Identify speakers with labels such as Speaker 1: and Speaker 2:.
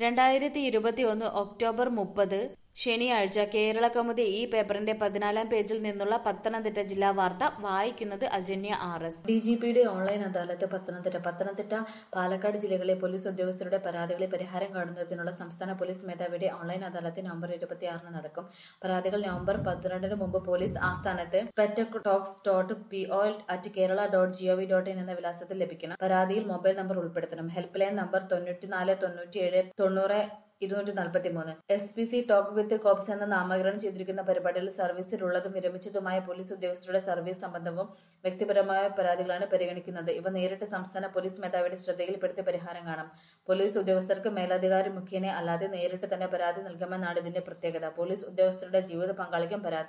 Speaker 1: രണ്ടായിരത്തി ഇരുപത്തി ഒന്ന് ഒക്ടോബർ മുപ്പത് ശനിയാഴ്ച കേരള കൗമുദി ഈ പേപ്പറിന്റെ പതിനാലാം പേജിൽ നിന്നുള്ള പത്തനംതിട്ട ജില്ലാ വാർത്ത വായിക്കുന്നത് Ajanya R S
Speaker 2: D G പിയുടെ ഓൺലൈൻ അദാലത്ത് പത്തനംതിട്ട പത്തനംതിട്ട പാലക്കാട് ജില്ലകളിലെ പോലീസ് ഉദ്യോഗസ്ഥരുടെ പരാതികളിൽ പരിഹാരം കാണുന്നതിനുള്ള സംസ്ഥാന പോലീസ് മേധാവിയുടെ ഓൺലൈൻ അദാലത്ത് നവംബർ ഇരുപത്തിയാറിന് നടക്കും പരാതികൾ നവംബർ പന്ത്രണ്ടിന് മുമ്പ് പോലീസ് ആസ്ഥാനത്ത് പെറ്റക്ടോക്സ് dot P O at Kerala dot GOV dot in എന്ന വിലാസത്തിൽ ലഭിക്കണം പരാതിയിൽ മൊബൈൽ നമ്പർ ഉൾപ്പെടുത്തണം ഹെൽപ്പ് ലൈൻ നമ്പർ തൊണ്ണൂറ്റിനാല് തൊണ്ണൂറ്റിയേഴ് തൊണ്ണൂറ് ഇരുന്നൂറ്റി നാൽപ്പത്തി മൂന്ന് S P C talk with cops എന്ന നാമകരണം ചെയ്തിരിക്കുന്ന പരിപാടിയിൽ സർവീസിലുള്ളതും വിരമിച്ചതുമായ പോലീസ് ഉദ്യോഗസ്ഥരുടെ സർവീസ് സംബന്ധവും വ്യക്തിപരമായ പരാതികളാണ് പരിഗണിക്കുന്നത് ഇവ നേരിട്ട് സംസ്ഥാന പോലീസ് മേധാവിയുടെ ശ്രദ്ധയിൽപ്പെടുത്തി പരിഹാരം കാണാം പോലീസ് ഉദ്യോഗസ്ഥർക്ക് മേലധികാരി മുഖേന അല്ലാതെ നേരിട്ട് തന്നെ പരാതി നൽകാമെന്നാണ് ഇതിന്റെ പ്രത്യേകത പോലീസ് ഉദ്യോഗസ്ഥരുടെ ജീവിത പങ്കാളിക്കും പരാതി